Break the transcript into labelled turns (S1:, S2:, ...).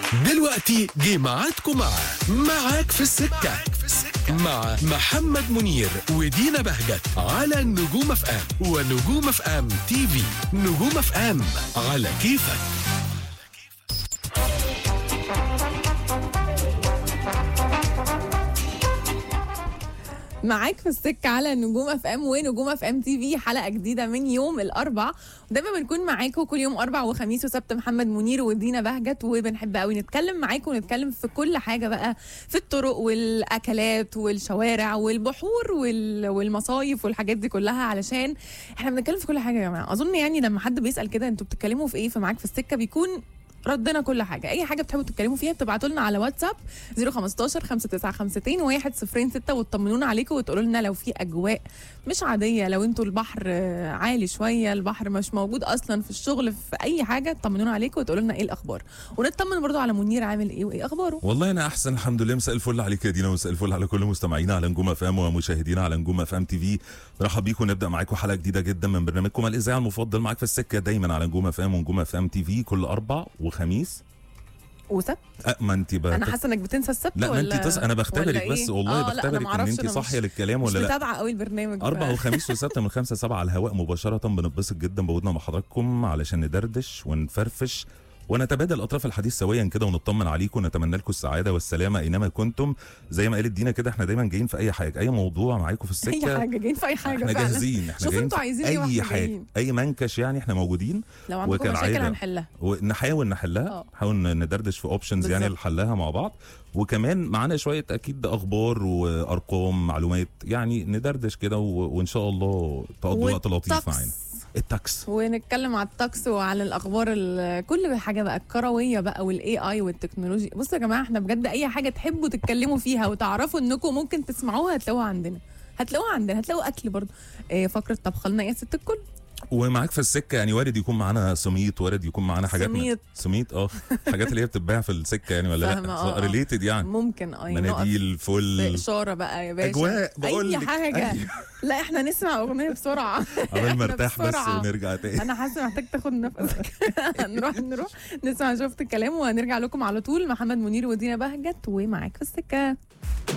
S1: دلوقتي جه ميعادكم مع معاك في السكة مع محمد منير ودينا بهجت على نجوم اف ام ونجوم اف ام تي في نجوم اف ام على كيفك
S2: معاك في السكة على نجوم اف ام ونجوم اف ام تي في حلقة جديدة من يوم الاربع دايما بنكون معاكم كل يوم اربع وخميس وسبت محمد منير ودينا بهجت وبنحب قوي نتكلم معاكم ونتكلم في كل حاجة بقى في الطرق والاكلات والشوارع والبحور وال... والمصايف والحاجات دي كلها علشان احنا بنتكلم في كل حاجة يا جماعة اظن يعني لما حد بيسأل كده انتوا بتتكلموا في ايه في معاك في السكة بيكون ردنا كل حاجه اي حاجه بتحبوا تتكلموا فيها بتبعتوا لنا على واتساب 015 5952 106 وتطمنونا عليكم وتقولوا لنا لو في اجواء مش عاديه لو انتوا البحر آه، عالي شويه البحر مش موجود اصلا في الشغل في اي حاجه طمنونا عليكم وتقولوا لنا ايه الاخبار ونطمن برضو على منير عامل ايه وايه اخباره
S3: والله انا احسن الحمد لله مساء الفل عليك يا دينا ومساء الفل على كل مستمعينا على نجوم اف ام ومشاهدينا على نجوم اف ام تي في برحب بيكم نبدا معاكم حلقه جديده جدا من برنامجكم الاذاعي المفضل معاك في السكه دايما على نجوم اف ام ونجوم اف ام تي في كل اربع وخميس
S2: وسبت
S3: أه ما انت بقى
S2: انا حاسه انك بتنسى السبت
S3: لا ما
S2: ولا
S3: انت تس... انا
S2: ولا
S3: بختبرك
S2: إيه؟
S3: بس والله
S2: آه، لا، أنا
S3: بختبرك ان
S2: معرفش،
S3: انت
S2: أنا مش-
S3: صاحيه للكلام
S2: مش
S3: ولا لا
S2: متابعه قوي البرنامج
S3: أربعة
S2: ف-
S3: وخميس وسبت من خمسة سبعة على الهواء مباشرة بنتبسط جدا بوجودنا مع حضراتكم علشان ندردش ونفرفش ونتبادل اطراف الحديث سويا كده ونطمن عليكم ونتمنى لكم السعاده والسلامه اينما كنتم زي ما قالت دينا كده احنا دايما جايين في اي حاجه اي موضوع معاكم في
S2: اي
S3: السكه
S2: حاجه جايين في اي حاجه
S3: احنا
S2: فعلا
S3: جاهزين احنا
S2: شوفوا
S3: جايين
S2: انتوا
S3: في
S2: عايزين ايه
S3: اي
S2: واحنا
S3: حاجه
S2: جايين.
S3: اي منكش يعني احنا موجودين
S2: لو عندكم
S3: وكالعادة-
S2: مشاكل هنحلها
S3: ونحاول نحلها
S2: اه.
S3: نحاول ندردش في اوبشنز يعني
S2: بالظبط.
S3: لحلها مع بعض وكمان معانا شويه اكيد اخبار وارقام معلومات يعني ندردش كده و- وان شاء الله تقضوا وقت لطيف
S2: والطقس.
S3: معانا التاكس
S2: ونتكلم على الطقس وعلى الاخبار ال- كل حاجه بقى الكرويه بقى والاي اي والتكنولوجيا بصوا يا جماعه احنا بجد اي حاجه تحبوا تتكلموا فيها وتعرفوا انكم ممكن تسمعوها هتلاقوها عندنا هتلاقوها عندنا هتلاقوا اكل برضه إيه فقره طبخ لنا يا ست الكل
S3: ومعاك في السكه يعني وارد يكون معانا سميط وارد يكون معانا حاجات من-
S2: سميط.
S3: سميط اه حاجات اللي هي بتتباع في السكه يعني ولا
S2: فاهمة، اه،
S3: لا
S2: اه.
S3: ريليتد يعني
S2: ممكن اه نقف
S3: مناديل
S2: في
S3: فل
S2: اشاره بقى يا باشا
S3: اجواء بقول
S2: اي
S3: لك.
S2: حاجه
S3: أيوة.
S2: لا احنا نسمع اغنيه بسرعه
S3: عمال ما
S2: احنا
S3: ارتاح بس
S2: بسرعة.
S3: ونرجع تاني
S2: انا حاسه محتاج تاخد نفسك نروح نروح نسمع شفت الكلام وهنرجع لكم على طول محمد منير ودينا بهجت ومعاك في السكه